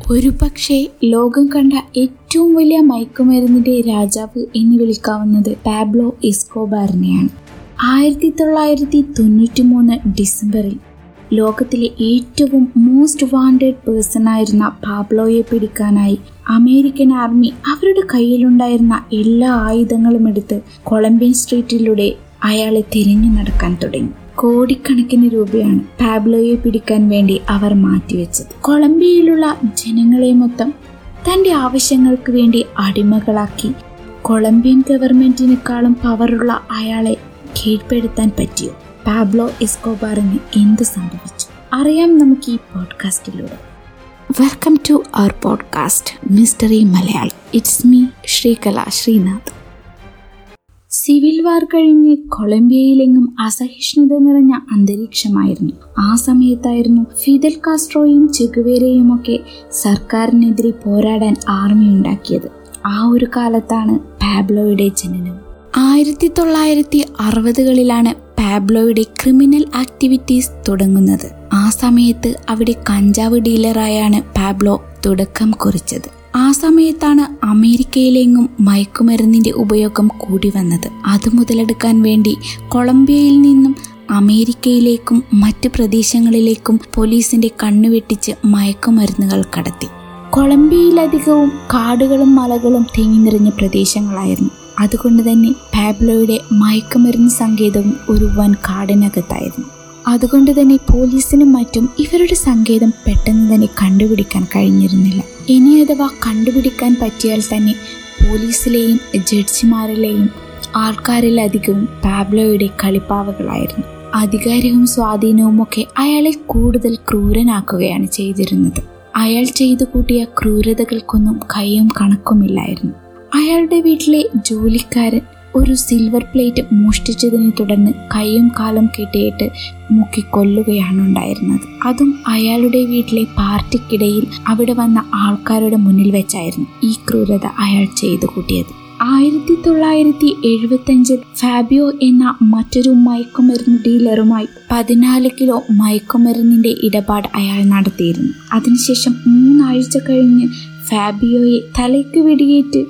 ഒരുപക്ഷെ ലോകം കണ്ട ഏറ്റവും വലിയ മയക്കുമരുന്നിന്റെ രാജാവ് എന്ന് വിളിക്കാവുന്നത് പാബ്ലോ എസ്കോബാറിനെയാണ് ആയിരത്തി തൊള്ളായിരത്തി തൊണ്ണൂറ്റി മൂന്ന് ഡിസംബറിൽ ലോകത്തിലെ ഏറ്റവും മോസ്റ്റ് വാണ്ടഡ് പേഴ്സൺ ആയിരുന്ന പാബ്ലോയെ പിടിക്കാനായി അമേരിക്കൻ ആർമി അവരുടെ കയ്യിലുണ്ടായിരുന്ന എല്ലാ ആയുധങ്ങളും എടുത്ത് കൊളംബിയൻ സ്ട്രീറ്റിലൂടെ അയാളെ തിരിഞ്ഞു നടക്കാൻ തുടങ്ങി കോടിക്കണക്കിന് രൂപയാണ് പാബ്ലോയെ പിടിക്കാൻ വേണ്ടി അവർ മാറ്റിവെച്ചത് കൊളംബിയയിലുള്ള ജനങ്ങളെ മൊത്തം തന്റെ ആവശ്യങ്ങൾക്ക് വേണ്ടി അടിമകളാക്കി കൊളംബിയൻ ഗവൺമെന്റിനേക്കാളും പവറുള്ള അയാളെ കീഴ്പ്പെടുത്താൻ പറ്റിയോ പാബ്ലോ എസ്കോബാറിന് എന്ത് സംഭവിച്ചു അറിയാം നമുക്ക് ഈ പോഡ്കാസ്റ്റിലൂടെ welcome to our podcast mystery Malayalam it's me Sreekala Sreenath civil war കഴിഞ്ഞ് കൊളംബിയയിലെങ്ങും അസഹിഷ്ണുത നിറഞ്ഞ അന്തരീക്ഷമായിരുന്നു ആ സമയത്തായിരുന്നു ഫിദൽ കാസ്ട്രോയും ചെഗുവേരയും ഒക്കെ സർക്കാരിനെതിരെ പോരാടാൻ ആർമി ഉണ്ടാക്കിയത് ആ ഒരു കാലത്താണ് പാബ്ലോയുടെ ജനനം ആയിരത്തി തൊള്ളായിരത്തി അറുപതുകളിലാണ് പാബ്ലോയുടെ ക്രിമിനൽ ആക്ടിവിറ്റീസ് തുടങ്ങുന്നത് ആ സമയത്ത് അവിടെ കഞ്ചാവ് ഡീലറായാണ് പാബ്ലോ തുടക്കം കുറിച്ചത് ആ സമയത്താണ് അമേരിക്കയിലെങ്ങും മയക്കുമരുന്നിന്റെ ഉപയോഗം കൂടി വന്നത് അത് മുതലെടുക്കാൻ വേണ്ടി കൊളംബിയയിൽ നിന്നും അമേരിക്കയിലേക്കും മറ്റ് പ്രദേശങ്ങളിലേക്കും പോലീസിന്റെ കണ്ണുവെട്ടിച്ച് മയക്കുമരുന്നുകൾ കടത്തി കൊളംബിയയിലധികവും കാടുകളും മലകളും തിങ്ങി നിറഞ്ഞ പ്രദേശങ്ങളായിരുന്നു അതുകൊണ്ട് തന്നെ പാബ്ലോയുടെ മയക്കുമരുന്ന് സങ്കേതവും ഒരു വൻ കാടിനകത്തായിരുന്നു അതുകൊണ്ട് തന്നെ പോലീസിനും മറ്റും ഇവരുടെ സങ്കേതം പെട്ടെന്ന് തന്നെ കണ്ടുപിടിക്കാൻ കഴിഞ്ഞിരുന്നില്ല ഇനി അഥവാ കണ്ടുപിടിക്കാൻ പറ്റിയാൽ തന്നെ പോലീസിലെയും ജഡ്ജിമാരിലെയും ആൾക്കാരിലധികവും പാബ്ലോയുടെ കളിപ്പാവകളായിരുന്നു അധികാരവും സ്വാധീനവും ഒക്കെ അയാളെ കൂടുതൽ ക്രൂരനാക്കുകയാണ് ചെയ്തിരുന്നത് അയാൾ ചെയ്തു കൂട്ടിയ ക്രൂരതകൾക്കൊന്നും കയ്യും കണക്കുമില്ലായിരുന്നു അയാളുടെ വീട്ടിലെ ജോലിക്കാരൻ ഒരു സിൽവർ പ്ലേറ്റ് മോഷ്ടിച്ചതിനെ തുടർന്ന് കൈയും കാലും കെട്ടിയിട്ട് മുക്കി കൊല്ലുകയാണ് ഉണ്ടായിരുന്നത് അതും അയാളുടെ വീട്ടിലെ പാർട്ടിക്കിടയിൽ അവിടെ വന്ന ആൾക്കാരുടെ മുന്നിൽ വെച്ചായിരുന്നു ഈ ക്രൂരത അയാൾ ചെയ്തു കൂട്ടിയത് ആയിരത്തി തൊള്ളായിരത്തി എഴുപത്തഞ്ചിൽ ഫാബിയോ എന്ന മറ്റൊരു മയക്കുമരുന്ന് ഡീലറുമായി പതിനാല് കിലോ മയക്കുമരുന്നിന്റെ ഇടപാട് അയാൾ നടത്തിയിരുന്നു അതിനുശേഷം മൂന്നാഴ്ച കഴിഞ്ഞ് ഫാബിയോയെ തലയ്ക്ക് വെടിയേറ്റ്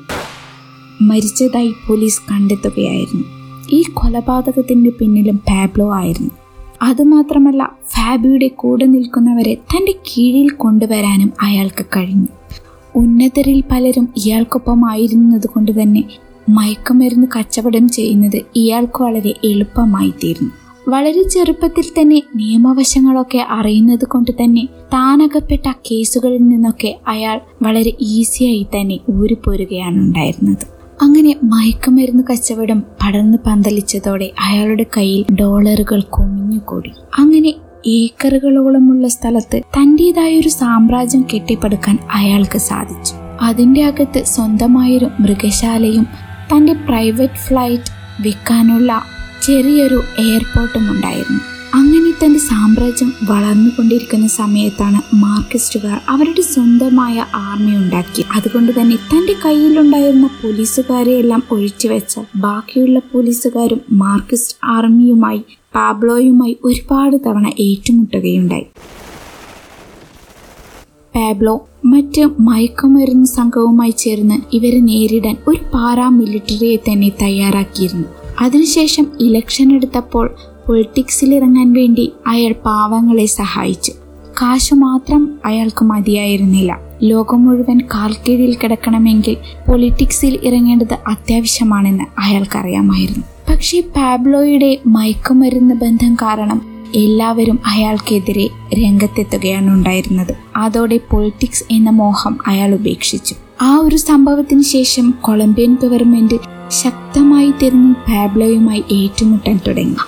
മരിച്ചതായി പോലീസ് കണ്ടെത്തുകയായിരുന്നു ഈ കൊലപാതകത്തിന്റെ പിന്നിലും പാബ്ലോ ആയിരുന്നു അതുമാത്രമല്ല ഫാബിയുടെ കൂടെ നിൽക്കുന്നവരെ തന്റെ കീഴിൽ കൊണ്ടുവരാനും അയാൾക്ക് കഴിഞ്ഞു ഉന്നതരിൽ പലരും ഇയാൾക്കൊപ്പമായിരുന്നത് കൊണ്ട് തന്നെ മയക്കുമരുന്ന് കച്ചവടം ചെയ്യുന്നത് ഇയാൾക്ക് വളരെ എളുപ്പമായി തീർന്നു വളരെ ചെറുപ്പത്തിൽ തന്നെ നിയമവശങ്ങളൊക്കെ അറിയുന്നത് കൊണ്ട് തന്നെ താനകപ്പെട്ട കേസുകളിൽ നിന്നൊക്കെ അയാൾ വളരെ ഈസിയായി തന്നെ ഊരിപ്പോരുകയാണ് ഉണ്ടായിരുന്നത് അങ്ങനെ മയക്കുമരുന്ന് കച്ചവടം പടർന്ന് പന്തലിച്ചതോടെ അയാളുടെ കയ്യിൽ ഡോളറുകൾ കുമിഞ്ഞുകൂടി അങ്ങനെ ഏക്കറുകളോളമുള്ള സ്ഥലത്ത് തന്റേതായ ഒരു സാമ്രാജ്യം കെട്ടിപ്പടുക്കാൻ അയാൾക്ക് സാധിച്ചു അതിന്റെ അകത്ത് സ്വന്തമായൊരു മൃഗശാലയും തന്റെ പ്രൈവറ്റ് ഫ്ലൈറ്റ് വിൽക്കാനുള്ള ചെറിയൊരു എയർപോർട്ടും ഉണ്ടായിരുന്നു അങ്ങനെ തന്റെ സാമ്രാജ്യം വളർന്നുകൊണ്ടിരിക്കുന്ന സമയത്താണ് മാർക്കിസ്റ്റുകാർ അവരുടെ സ്വന്തമായ ആർമി ഉണ്ടാക്കി അതുകൊണ്ട് തന്നെ തന്റെ കയ്യിലുണ്ടായിരുന്ന പോലീസുകാരെ എല്ലാം ഒഴിച്ചുവെച്ച ബാക്കിയുള്ള പോലീസുകാരും മാർക്കിസ്റ്റ് ആർമിയുമായി പാബ്ലോയുമായി ഒരുപാട് തവണ ഏറ്റുമുട്ടുകയുണ്ടായി പാബ്ലോ മറ്റ് മയക്കുമരുന്ന് സംഘവുമായി ചേർന്ന് ഇവരെ നേരിടാൻ ഒരു പാരാമിലിറ്ററിയെ തന്നെ തയ്യാറാക്കിയിരുന്നു അതിനുശേഷം ഇലക്ഷൻ എടുത്തപ്പോൾ പൊളിറ്റിക്സിൽ ഇറങ്ങാൻ വേണ്ടി അയാൾ പാവങ്ങളെ സഹായിച്ചു കാശു മാത്രം അയാൾക്ക് മതിയായിരുന്നില്ല ലോകം മുഴുവൻ കാൽക്കീഴിൽ കിടക്കണമെങ്കിൽ പൊളിറ്റിക്സിൽ ഇറങ്ങേണ്ടത് അത്യാവശ്യമാണെന്ന് അയാൾക്കറിയാമായിരുന്നു പക്ഷേ പാബ്ലോയുടെ മയക്കുമരുന്ന് ബന്ധം കാരണം എല്ലാവരും അയാൾക്കെതിരെ രംഗത്തെത്തുകയാണ് ഉണ്ടായിരുന്നത് അതോടെ പൊളിറ്റിക്സ് എന്ന മോഹം അയാൾ ഉപേക്ഷിച്ചു ആ ഒരു സംഭവത്തിന് ശേഷം കൊളംബിയൻ ഗവൺമെന്റ് ശക്തമായി തിരിഞ്ഞ് പാബ്ലോയുമായി ഏറ്റുമുട്ടാൻ തുടങ്ങി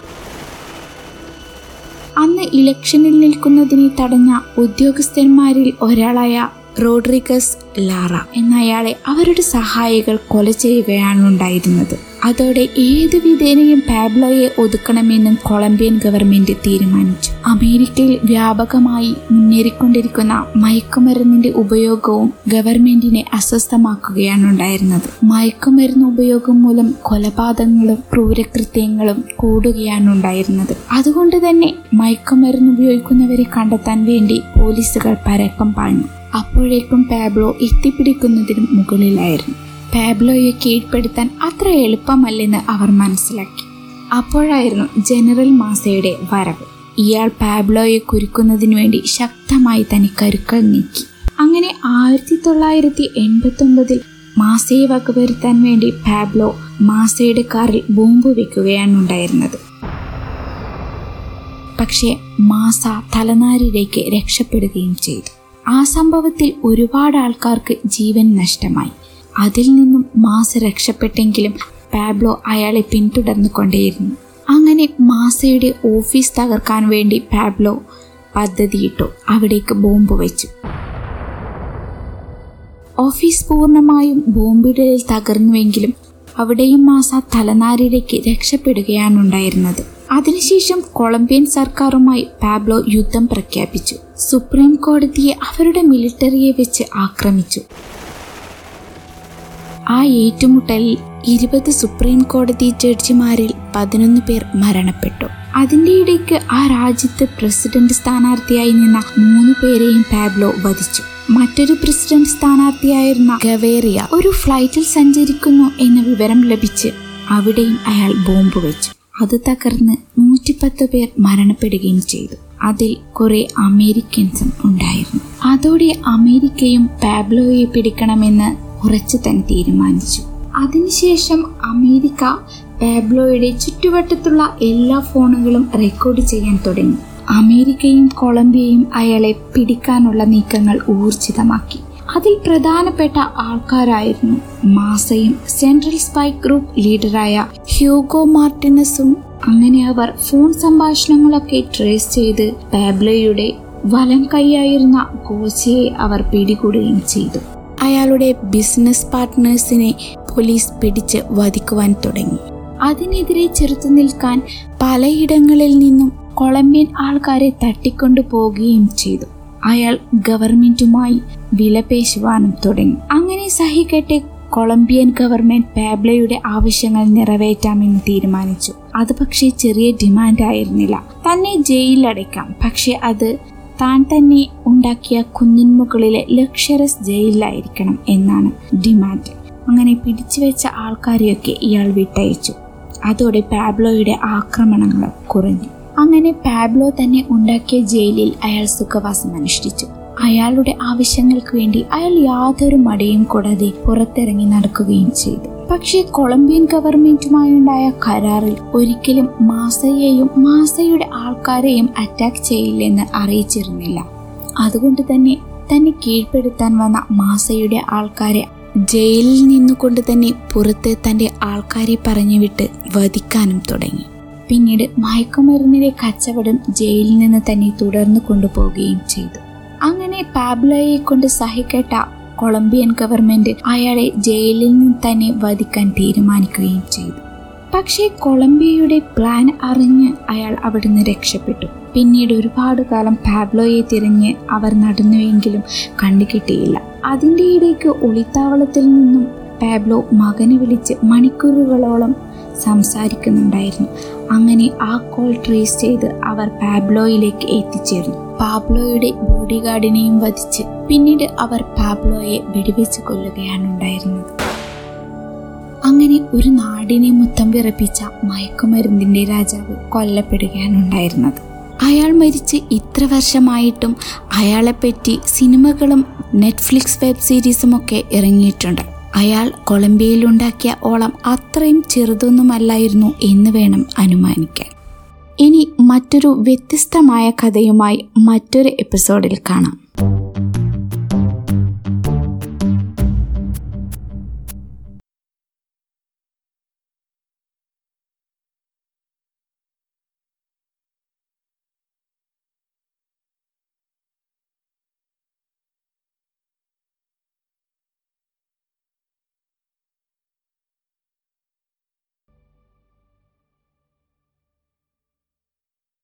അന്ന് ഇലക്ഷനിൽ നിൽക്കുന്നതിനെ തടഞ്ഞ ഉദ്യോഗസ്ഥന്മാരിൽ ഒരാളായ റോഡ്രിഗസ് ലാറ എന്നയാളെ അവരുടെ സഹായികൾ കൊല ചെയ്യുകയാണ് ഉണ്ടായിരുന്നത് അതോടെ ഏത് വിധേനയും പാബ്ലോയെ ഒതുക്കണമെന്നും കൊളംബിയൻ ഗവൺമെന്റ് തീരുമാനിച്ചു അമേരിക്കയിൽ വ്യാപകമായി മുന്നേറിക്കൊണ്ടിരിക്കുന്ന മയക്കുമരുന്നിന്റെ ഉപയോഗവും ഗവൺമെന്റിനെ അസ്വസ്ഥമാക്കുകയാണ് ഉണ്ടായിരുന്നത് മയക്കുമരുന്ന് ഉപയോഗം മൂലം കൊലപാതകങ്ങളും ക്രൂരകൃത്യങ്ങളും കൂടുകയാണ് ഉണ്ടായിരുന്നത് അതുകൊണ്ട് തന്നെ മയക്കുമരുന്ന് ഉപയോഗിക്കുന്നവരെ കണ്ടെത്താൻ വേണ്ടി പോലീസുകൾ പരക്കം പാഞ്ഞു അപ്പോഴേക്കും പാബ്ലോ എത്തിപ്പിടിക്കുന്നതിനും മുകളിലായിരുന്നു പാബ്ലോയെ കീഴ്പ്പെടുത്താൻ അത്ര എളുപ്പമല്ലെന്ന് അവർ മനസ്സിലാക്കി അപ്പോഴായിരുന്നു ജനറൽ മാസയുടെ വരവ് ഇയാൾ പാബ്ലോയെ കുരുക്കുന്നതിനു വേണ്ടി ശക്തമായി തന്നെ കരുക്കൾ നീക്കി അങ്ങനെ ആയിരത്തി തൊള്ളായിരത്തി എൺപത്തി ഒമ്പതിൽ മാസയെ വകവരുത്താൻ വേണ്ടി പാബ്ലോ മാസയുടെ കാറിൽ ബോംബ് വെക്കുകയാണ് ഉണ്ടായിരുന്നത് പക്ഷേ മാസ തലനാരിലേക്ക് രക്ഷപ്പെടുകയും ചെയ്തു ആ സംഭവത്തിൽ ഒരുപാട് ആൾക്കാർക്ക് ജീവൻ നഷ്ടമായി അതിൽ നിന്നും മാസ രക്ഷപ്പെട്ടെങ്കിലും പാബ്ലോ അയാളെ പിന്തുടർന്നു കൊണ്ടേയിരുന്നു അങ്ങനെ മാസയുടെ ഓഫീസ് തകർക്കാൻ വേണ്ടി പാബ്ലോ പദ്ധതിയിട്ടു അവിടേക്ക് ബോംബ് വെച്ചു ഓഫീസ് പൂർണ്ണമായും ബോംബിടലിൽ തകർന്നുവെങ്കിലും അവിടെയും മാസ തലനാരിലേക്ക് രക്ഷപ്പെടുകയാണ് ഉണ്ടായിരുന്നത് അതിനുശേഷം കൊളംബിയൻ സർക്കാരുമായി പാബ്ലോ യുദ്ധം പ്രഖ്യാപിച്ചു സുപ്രീം കോടതിയെ അവരുടെ മിലിറ്ററിയെ വെച്ച് ആക്രമിച്ചു ആ ഏറ്റുമുട്ടലിൽ ഇരുപത് സുപ്രീം കോടതി ജഡ്ജിമാരിൽ പതിനൊന്ന് പേർ മരണപ്പെട്ടു അതിന്റെ ഇടയ്ക്ക് ആ രാജ്യത്ത് പ്രസിഡന്റ് സ്ഥാനാർത്ഥിയായി നിന്ന മൂന്ന് പേരെയും പാബ്ലോ വധിച്ചു മറ്റൊരു പ്രസിഡന്റ് സ്ഥാനാർത്ഥിയായിരുന്ന ഗവേറിയ ഒരു ഫ്ലൈറ്റിൽ സഞ്ചരിക്കുന്നു എന്ന വിവരം ലഭിച്ച് അവിടെയും അയാൾ ബോംബ് വെച്ചു അത് തകർന്ന് നൂറ്റിപ്പത്ത് പേർ മരണപ്പെടുകയും ചെയ്തു അതിൽ കുറെ അമേരിക്കൻസും ഉണ്ടായിരുന്നു അതോടെ അമേരിക്കയും പാബ്ലോയെ പിടിക്കണമെന്ന് ഉറച്ചു തന്നെ തീരുമാനിച്ചു അതിനുശേഷം അമേരിക്ക പാബ്ലോയുടെ ചുറ്റുവട്ടത്തുള്ള എല്ലാ ഫോണുകളും റെക്കോർഡ് ചെയ്യാൻ തുടങ്ങി അമേരിക്കയും കൊളംബിയയും അയാളെ പിടിക്കാനുള്ള നീക്കങ്ങൾ ഊർജിതമാക്കി അതിൽ പ്രധാനപ്പെട്ട ആൾക്കാരായിരുന്നു മാസയും സെൻട്രൽ സ്പൈ ഗ്രൂപ്പ് ലീഡറായ ഹ്യൂഗോ മാർട്ടിനസും അങ്ങനെ അവർ ഫോൺ സംഭാഷണങ്ങളൊക്കെ ട്രേസ് ചെയ്ത് പാബ്ലോയുടെ വലം കൈയായിരുന്ന ഗോച്ചയെ അവർ പിടികൂടുകയും ചെയ്തു അയാളുടെ ബിസിനസ് പാർട്ട്നേഴ്സിനെ പോലീസ് പിടിച്ച് വധിക്കുവാൻ തുടങ്ങി അതിനെതിരെ ചെറുത്തു നിൽക്കാൻ പലയിടങ്ങളിൽ നിന്നും കൊളംബിയൻ ആൾക്കാരെ തട്ടിക്കൊണ്ടു പോവുകയും ചെയ്തു അയാൾ ഗവൺമെന്റുമായി വിലപേശുവാനും തുടങ്ങി അങ്ങനെ സഹിക്കട്ടെ കൊളംബിയൻ ഗവൺമെന്റ് പാബ്ലയുടെ ആവശ്യങ്ങൾ നിറവേറ്റാമെന്ന് തീരുമാനിച്ചു അത് പക്ഷേ ചെറിയ ഡിമാൻഡ് ആയിരുന്നില്ല തന്നെ ജയിലിലടയ്ക്കാം പക്ഷെ അത് താൻ തന്നെ ഉണ്ടാക്കിയ കുന്നിൻ മുകളിലെ ലക്ഷറസ് ജയിലിലായിരിക്കണം എന്നാണ് ഡിമാൻഡ് അങ്ങനെ പിടിച്ചുവെച്ച ആൾക്കാരെയൊക്കെ ഇയാൾ വിട്ടയച്ചു അതോടെ പാബ്ലോയുടെ ആക്രമണങ്ങൾ കുറഞ്ഞു അങ്ങനെ പാബ്ലോ തന്നെ ഉണ്ടാക്കിയ ജയിലിൽ അയാൾ സുഖവാസം അനുഷ്ഠിച്ചു അയാളുടെ ആവശ്യങ്ങൾക്ക് വേണ്ടി അയാൾ യാതൊരു മടിയും കൂടാതെ പുറത്തിറങ്ങി നടക്കുകയും ചെയ്തു പക്ഷേ കൊളംബിയൻ ഗവൺമെന്റുമായുണ്ടായ കരാറിൽ ഒരിക്കലും മാസയെയും മാസയുടെ ആൾക്കാരെയും അറ്റാക്ക് ചെയ്യില്ലെന്ന് അറിയിച്ചിരുന്നില്ല അതുകൊണ്ട് തന്നെ തന്നെ കീഴ്പ്പെടുത്താൻ വന്ന മാസയുടെ ആൾക്കാരെ ജയിലിൽ നിന്നുകൊണ്ട് തന്നെ പുറത്ത് തന്റെ ആൾക്കാരെ പറഞ്ഞുവിട്ട് വധിക്കാനും തുടങ്ങി പിന്നീട് മയക്കുമരുന്നിന്റെ കച്ചവടം ജയിലിൽ നിന്ന് തന്നെ തുടർന്നു കൊണ്ടുപോവുകയും ചെയ്തു അങ്ങനെ പാബ്ലോയെ കൊണ്ട് സഹിക്കട്ട കൊളംബിയൻ ഗവൺമെന്റ് അയാളെ ജയിലിൽ നിന്ന് തന്നെ വധിക്കാൻ തീരുമാനിക്കുകയും ചെയ്തു പക്ഷേ കൊളംബിയയുടെ പ്ലാൻ അറിഞ്ഞ് അയാൾ അവിടുന്ന് രക്ഷപ്പെട്ടു പിന്നീട് ഒരുപാട് കാലം പാബ്ലോയെ തിരഞ്ഞ് അവർ നടന്നുവെങ്കിലും കണ്ടുകിട്ടിയില്ല അതിൻ്റെ ഇടയ്ക്ക് ഒളിത്താവളത്തിൽ നിന്നും പാബ്ലോ മകനെ വിളിച്ച് മണിക്കൂറുകളോളം സംസാരിക്കുന്നുണ്ടായിരുന്നു അങ്ങനെ ആ കോൾ ട്രേസ് ചെയ്ത് അവർ പാബ്ലോയിലേക്ക് എത്തിച്ചേർന്നു പാബ്ലോയുടെ ബോഡി ഗാർഡിനെയും വധിച്ച് പിന്നീട് അവർ പാബ്ലോയെ വെടിവെച്ച് കൊല്ലുകയാണ് ഉണ്ടായിരുന്നത് അങ്ങനെ ഒരു നാടിനെ മൊത്തം വിറപ്പിച്ച മയക്കുമരുന്നിന്റെ രാജാവ് കൊല്ലപ്പെടുകയാണ് ഉണ്ടായിരുന്നത് അയാൾ മരിച്ച് ഇത്ര വർഷമായിട്ടും അയാളെപ്പറ്റി സിനിമകളും നെറ്റ്ഫ്ലിക്സ് വെബ് സീരീസും ഒക്കെ ഇറങ്ങിയിട്ടുണ്ട് അയാൾ കൊളംബിയയിലുണ്ടാക്കിയ ഓളം അത്രയും ചെറുതൊന്നുമല്ലായിരുന്നു എന്ന് വേണം അനുമാനിക്കാൻ ഇനി മറ്റൊരു വ്യത്യസ്തമായ കഥയുമായി മറ്റൊരു എപ്പിസോഡിൽ കാണാം